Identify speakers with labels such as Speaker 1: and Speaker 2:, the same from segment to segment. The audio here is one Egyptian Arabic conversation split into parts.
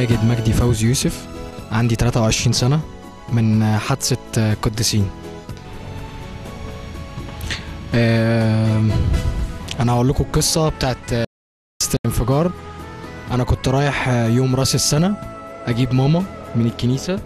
Speaker 1: ماجد مجدي فوزي يوسف عندي 23 سنة من حادثة قديسين آم، أنا هقول لكم القصة بتاعت الانفجار أنا كنت رايح يوم راس السنة أجيب ماما من الكنيسة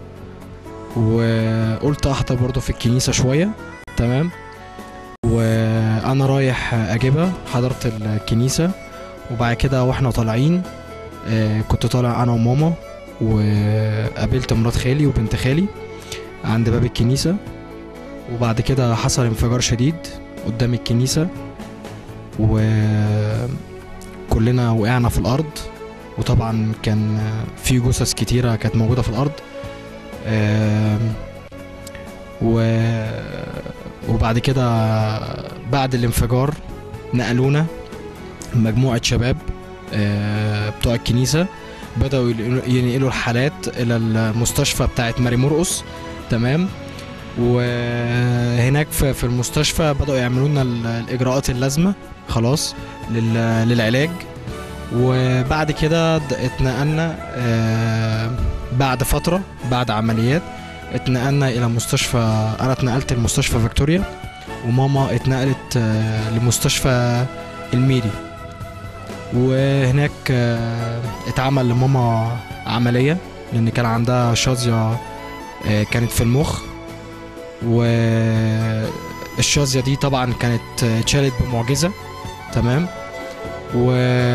Speaker 1: وقلت أحضر برضه في الكنيسة شوية تمام وأنا رايح أجيبها حضرت الكنيسة وبعد كده واحنا طالعين آه، كنت طالع انا وماما وقابلت مرات خالي وبنت خالي عند باب الكنيسة وبعد كده حصل انفجار شديد قدام الكنيسة وكلنا وقعنا في الأرض وطبعا كان في جثث كتيرة كانت موجودة في الأرض آم، و وبعد كده بعد الانفجار نقلونا مجموعة شباب آه، بتوع الكنيسة بدأوا ينقلوا- ينقلوا الحالات إلى المستشفى بتاعت ماري مرقص تمام وهناك في في المستشفى بدأوا يعملوا لنا ال- الإجراءات اللازمة خلاص لل- للعلاج وبعد كده د- اتنقلنا آه، بعد فترة بعد عمليات اتنقلنا إلى مستشفى أنا اتنقلت لمستشفى فيكتوريا وماما اتنقلت آه، لمستشفى الميري وهناك آه، اتعمل لماما عملية لأن كان عندها شظية آه، كانت في المخ والشظية دي طبعا كانت آه، اتشالت بمعجزة تمام و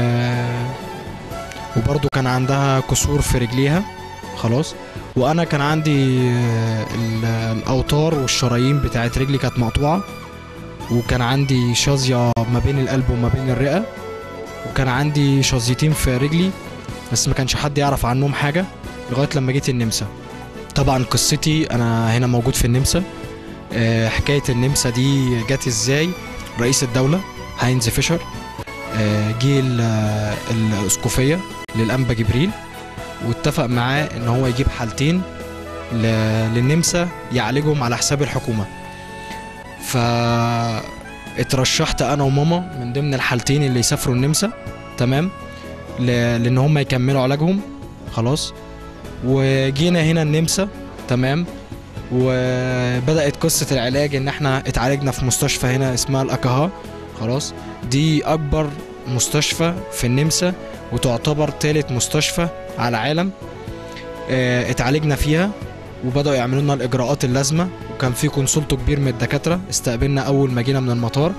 Speaker 1: وبرضو كان عندها كسور في رجليها خلاص وانا كان عندي آه، ال- الاوتار والشرايين بتاعت رجلي كانت مقطوعه وكان عندي شظيه ما بين القلب وما بين الرئه وكان عندي شظيتين في رجلي بس ما كانش حد يعرف عنهم حاجه لغايه لما جيت النمسا طبعا قصتي انا هنا موجود في النمسا آه، حكايه النمسا دي جت ازاي رئيس الدوله هاينز فيشر آه، جه ال- الاسقفيه للانبا جبريل واتفق معاه ان هو يجيب حالتين ل- للنمسا يعالجهم على حساب الحكومه ف اترشحت انا وماما من ضمن الحالتين اللي يسافروا النمسا تمام ل... لان هم يكملوا علاجهم خلاص وجينا هنا النمسا تمام وبدات قصه العلاج ان احنا اتعالجنا في مستشفى هنا اسمها الاكاها خلاص دي اكبر مستشفى في النمسا وتعتبر ثالث مستشفى على العالم اه اتعالجنا فيها وبداوا يعملوا لنا الاجراءات اللازمه وكان في كونسولتو كبير من الدكاتره استقبلنا اول ما جينا من المطار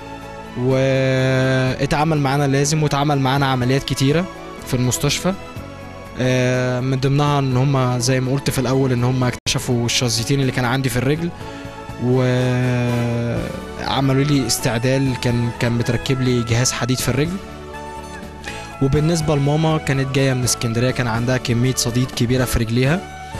Speaker 1: واتعمل معانا لازم واتعمل معانا عمليات كتيره في المستشفى آه، من ضمنها ان هم زي ما قلت في الاول ان هم اكتشفوا الشظيتين اللي كان عندي في الرجل وعملوا لي استعدال كان كان متركب لي جهاز حديد في الرجل وبالنسبه لماما كانت جايه من اسكندريه كان عندها كميه صديد كبيره في رجليها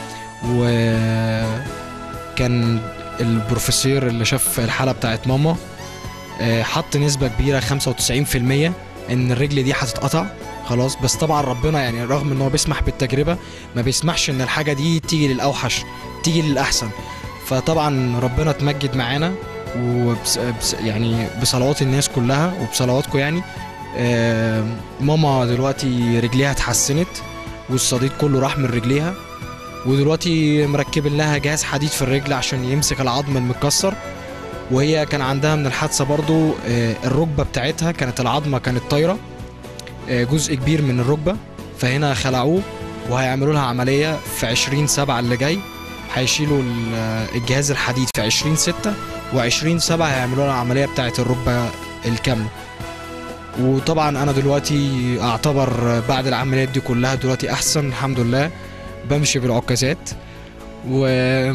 Speaker 1: وكان البروفيسور اللي شاف الحاله بتاعت ماما آه، حط نسبه كبيره 95% ان الرجل دي هتتقطع خلاص بس طبعا ربنا يعني رغم ان هو بيسمح بالتجربه ما بيسمحش ان الحاجه دي تيجي للاوحش تيجي للاحسن فطبعا ربنا اتمجد معانا وبس بس يعني بصلوات الناس كلها وبصلواتكم يعني آه، ماما دلوقتي رجليها اتحسنت والصديد كله راح من رجليها ودلوقتي مركبين لها جهاز حديد في الرجل عشان يمسك العظم المتكسر وهي كان عندها من الحادثه برضو آه، الركبه بتاعتها كانت العظمه كانت طايره آه، جزء كبير من الركبه فهنا خلعوه وهيعملوا لها عمليه في 20 7 اللي جاي هيشيلوا ال- آه، الجهاز الحديد في 20 6 و20 7 هيعملوا لها العمليه بتاعت الركبه الكامله وطبعا انا دلوقتي اعتبر بعد العمليات دي كلها دلوقتي احسن الحمد لله بمشي بالعكازات و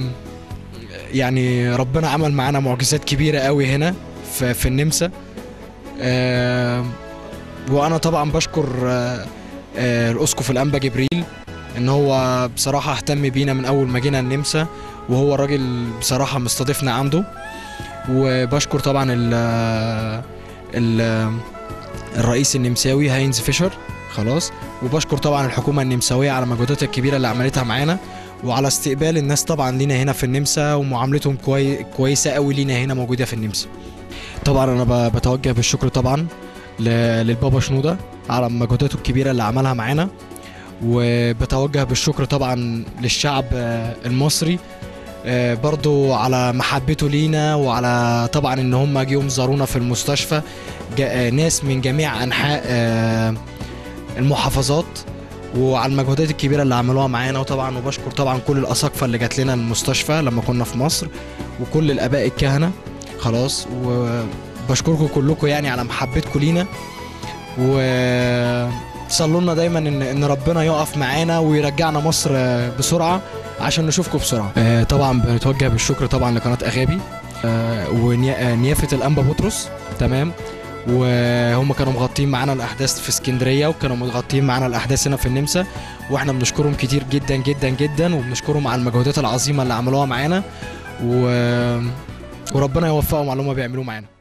Speaker 1: يعني ربنا عمل معانا معجزات كبيره قوي هنا في, في النمسا آه، وانا طبعا بشكر آه، آه، الاسقف الانبا جبريل ان هو بصراحه اهتم بينا من اول ما جينا النمسا وهو راجل بصراحه مستضيفنا عنده وبشكر طبعا ال ال الرئيس النمساوي هاينز فيشر خلاص وبشكر طبعا الحكومه النمساويه على مجهوداتها الكبيره اللي عملتها معانا وعلى استقبال الناس طبعا لينا هنا في النمسا ومعاملتهم كوي... كويسه قوي لينا هنا موجوده في النمسا طبعا انا ب- بتوجه بالشكر طبعا ل... للبابا شنوده على مجهوداته الكبيره اللي عملها معانا وبتوجه بالشكر طبعا للشعب آه، المصري آه، برضو على محبته لينا وعلى طبعا ان هم جيهم زارونا في المستشفى جا- آه، ناس من جميع انحاء آه، المحافظات وعلى المجهودات الكبيره اللي عملوها معانا وطبعا وبشكر طبعا كل الاساقفه اللي جات لنا المستشفى لما كنا في مصر وكل الاباء الكهنه خلاص وبشكركم كلكم يعني على محبتكم لينا وصلوا لنا دايما ان ان ربنا يقف معانا ويرجعنا مصر آه، بسرعه عشان نشوفكم بسرعه آه، طبعا بنتوجه بالشكر طبعا لقناه اغابي ونيافه الانبا بطرس تمام وهم كانوا مغطين معانا الاحداث في اسكندريه وكانوا مغطين معانا الاحداث هنا في النمسا واحنا بنشكرهم كتير جدا جدا جدا وبنشكرهم على المجهودات العظيمه اللي عملوها معانا و... وربنا يوفقهم على اللي هم بيعملوه معانا